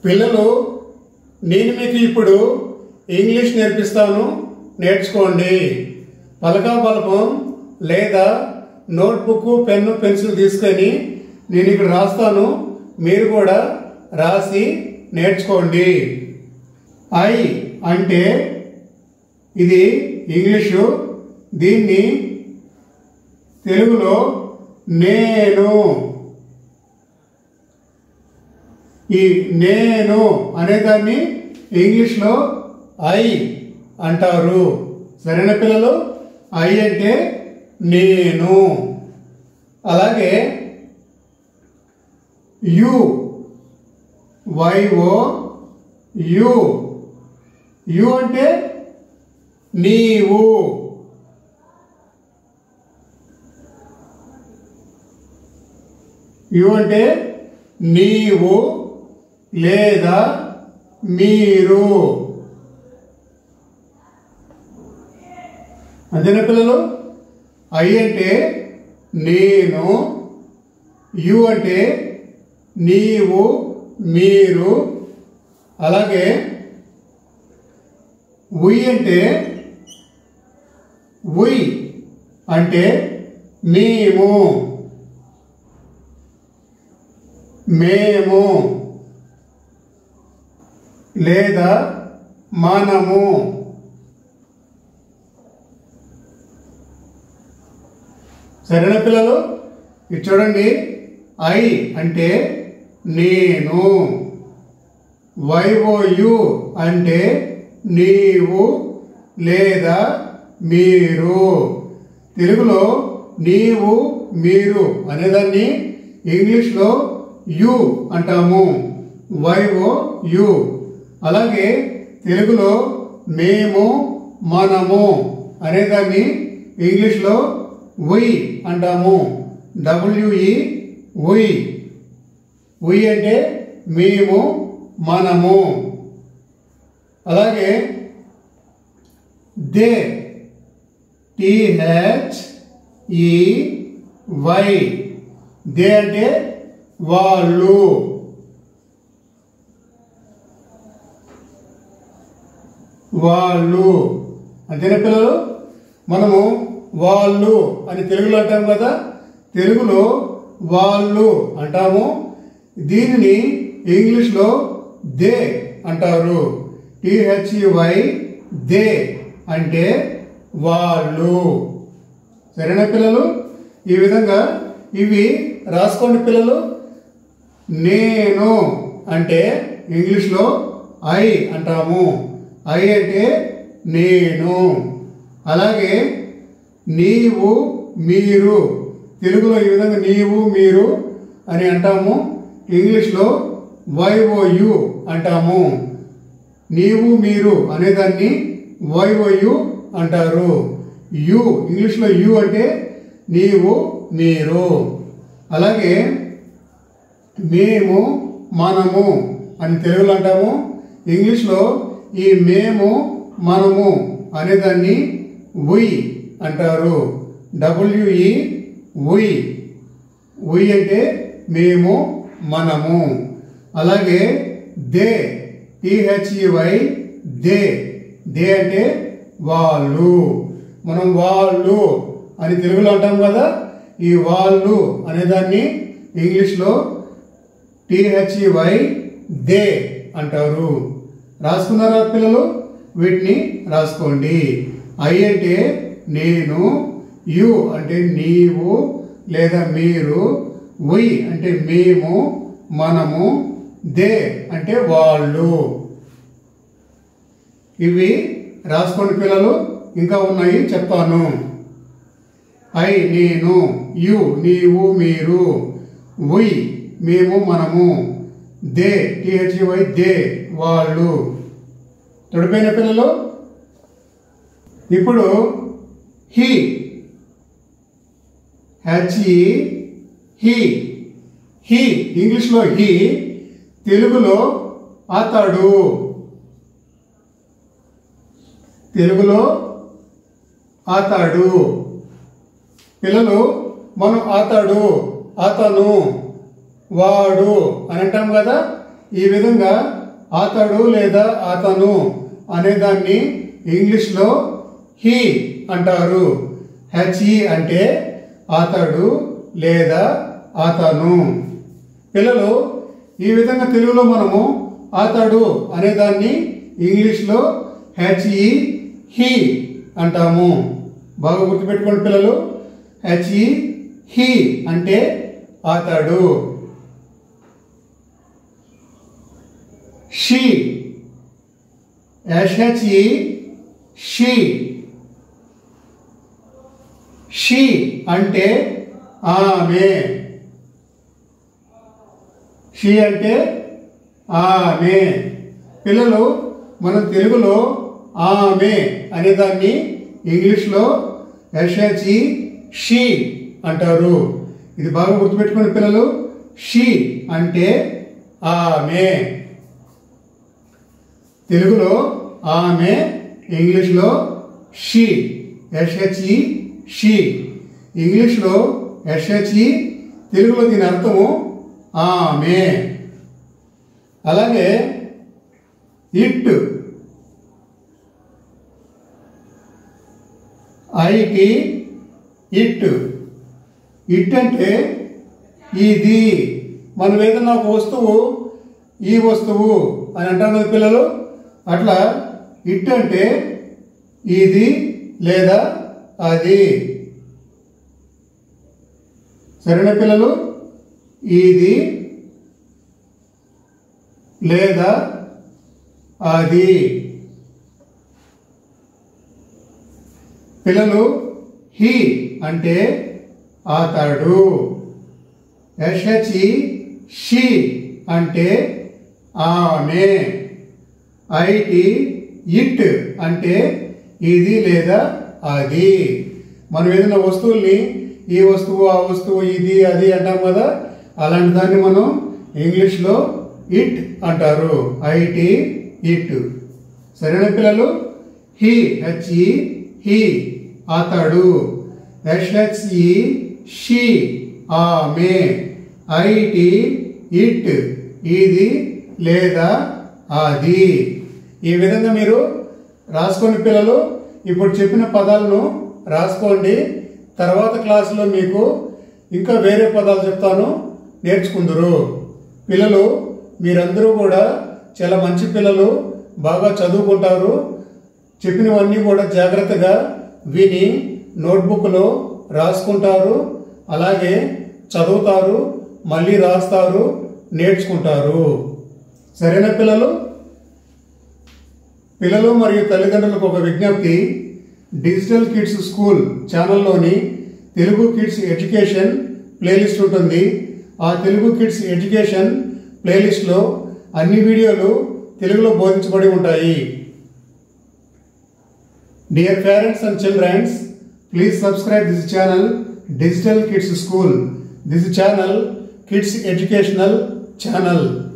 పిల్లలు నేను మీకు ఇప్పుడు ఇంగ్లీష్ నేర్పిస్తాను నేర్చుకోండి పలకా బలపం లేదా నోట్బుక్ పెన్ను పెన్సిల్ తీసుకొని నేను ఇక్కడ రాస్తాను మీరు కూడా రాసి నేర్చుకోండి ఐ అంటే ఇది ఇంగ్లీషు దీన్ని తెలుగులో నేను ఈ నేను అనేదాన్ని ఇంగ్లీష్లో ఐ అంటారు సరైన పిల్లలు ఐ అంటే నేను అలాగే యు వైఓ యు యు అంటే నీవు యు అంటే నీవు లేదా మీరు అంతేనా పిల్లలు ఐ అంటే నేను యు అంటే నీవు మీరు అలాగే ఉయ్ అంటే ఉయ్ అంటే మేము మేము లేదా మనము సరేనా పిల్లలు ఇది చూడండి ఐ అంటే నేను వైఓయు అంటే నీవు లేదా మీరు తెలుగులో నీవు మీరు అనేదాన్ని ఇంగ్లీష్లో యు అంటాము వైఓ యు అలాగే తెలుగులో మేము మనము అనేదాన్ని ఇంగ్లీష్లో ఉయ్ అంటాము డబ్ల్యూఈ ఉయ్ ఉయ్ అంటే మేము మనము అలాగే they T H E Y they అంటే వాళ్ళు వాళ్ళు అంతేనా పిల్లలు మనము వాళ్ళు అని తెలుగులో అంటాం కదా తెలుగులో వాళ్ళు అంటాము దీనిని ఇంగ్లీష్లో దే అంటారు టిహెచ్ఈవై దే అంటే వాళ్ళు సరేనా పిల్లలు ఈ విధంగా ఇవి రాసుకోండి పిల్లలు నేను అంటే ఇంగ్లీష్లో ఐ అంటాము ఐ అంటే నేను అలాగే నీవు మీరు తెలుగులో ఈ విధంగా నీవు మీరు అని అంటాము ఇంగ్లీష్లో వైఓయు అంటాము నీవు మీరు అనేదాన్ని వైఓయు అంటారు యు ఇంగ్లీష్లో యు అంటే నీవు మీరు అలాగే మేము మనము అని తెలుగులో అంటాము ఇంగ్లీష్లో ఈ మేము మనము అనేదాన్ని ఉయ్ అంటారు డబ్ల్యూఈ ఉయ్ ఉయ్ అంటే మేము మనము అలాగే దే టిహెచ్ఈవై దే దే అంటే వాళ్ళు మనం వాళ్ళు అని తెలుగులో అంటాం కదా ఈ వాళ్ళు అనేదాన్ని ఇంగ్లీష్లో టిహెచ్ఈవై దే అంటారు రాసుకున్నారా పిల్లలు వీటిని రాసుకోండి ఐ అంటే నేను యు అంటే నీవు లేదా మీరు ఉయ్ అంటే మేము మనము దే అంటే వాళ్ళు ఇవి రాసుకోండి పిల్లలు ఇంకా ఉన్నాయి చెప్తాను ఐ నేను యు నీవు మీరు ఉయ్ మేము మనము దే టిహెచ్వై దే వాళ్ళు తడిపోయిన పిల్లలు ఇప్పుడు హీ హెచ్ఈ హీ హీ ఇంగ్లీష్లో హీ తెలుగులో అతడు తెలుగులో అతడు పిల్లలు మనం అతడు అతను వాడు అని అంటాం కదా ఈ విధంగా అతడు లేదా అతను అనేదాన్ని ఇంగ్లీష్లో హీ అంటారు హెచ్ఈ అంటే అతడు లేదా అతను పిల్లలు ఈ విధంగా తెలుగులో మనము అతడు అనేదాన్ని ఇంగ్లీష్లో హెచ్ఈ హీ అంటాము బాగా గుర్తుపెట్టుకోండి పిల్లలు హెచ్ఈ హీ అంటే అతడు షీ ఎస్హెచ్ఈ షీ షీ అంటే ఆమె షీ అంటే ఆమె పిల్లలు మన తెలుగులో ఆమె అనేదాన్ని ఇంగ్లీష్లో ఎస్హెచ్ఈ షీ అంటారు ఇది బాగా గుర్తుపెట్టుకోండి పిల్లలు షీ అంటే ఆమె తెలుగులో ఆమె ఇంగ్లీష్లో షీ ఎస్హెచ్ఈ షీ ఇంగ్లీష్లో ఎస్హెచ్ఈ తెలుగులో దీని అర్థము ఆమె అలాగే ఇట్ ఐకి ఇట్ ఇట్ అంటే ఇది మనం ఏదన్నా ఒక వస్తువు ఈ వస్తువు అని అంటాం కదా పిల్లలు అట్లా ఇట్ అంటే ఇది లేదా అది సరేనా పిల్లలు ఇది లేదా అది పిల్లలు హీ అంటే అతడు ఎస్హెచ్ఈ షీ అంటే ఆమె ఐటి ఇట్ అంటే ఇది లేదా అది మనం ఏదైనా వస్తువుల్ని ఈ వస్తువు ఆ వస్తువు ఇది అది అంటాం కదా అలాంటి దాన్ని మనం ఇంగ్లీష్లో ఇట్ అంటారు ఐటి ఇట్ సరేనా పిల్లలు హీ హెచ్ఈ హీ అతడు ఎస్హెచ్ఈ షీ ఆమె ఐటి ఇట్ ఇది లేదా అది ఈ విధంగా మీరు రాసుకోండి పిల్లలు ఇప్పుడు చెప్పిన పదాలను రాసుకోండి తర్వాత క్లాసులో మీకు ఇంకా వేరే పదాలు చెప్తాను నేర్చుకుందరు పిల్లలు మీరందరూ కూడా చాలా మంచి పిల్లలు బాగా చదువుకుంటారు చెప్పినవన్నీ కూడా జాగ్రత్తగా విని నోట్బుక్లో రాసుకుంటారు అలాగే చదువుతారు మళ్ళీ రాస్తారు నేర్చుకుంటారు సరేనా పిల్లలు పిల్లలు మరియు తల్లిదండ్రులకు ఒక విజ్ఞప్తి డిజిటల్ కిడ్స్ స్కూల్ ఛానల్లోని తెలుగు కిడ్స్ ఎడ్యుకేషన్ ప్లేలిస్ట్ ఉంటుంది ఆ తెలుగు కిడ్స్ ఎడ్యుకేషన్ ప్లేలిస్ట్లో అన్ని వీడియోలు తెలుగులో బోధించబడి ఉంటాయి dear parents and childrens please subscribe this channel digital kids school this channel kids educational channel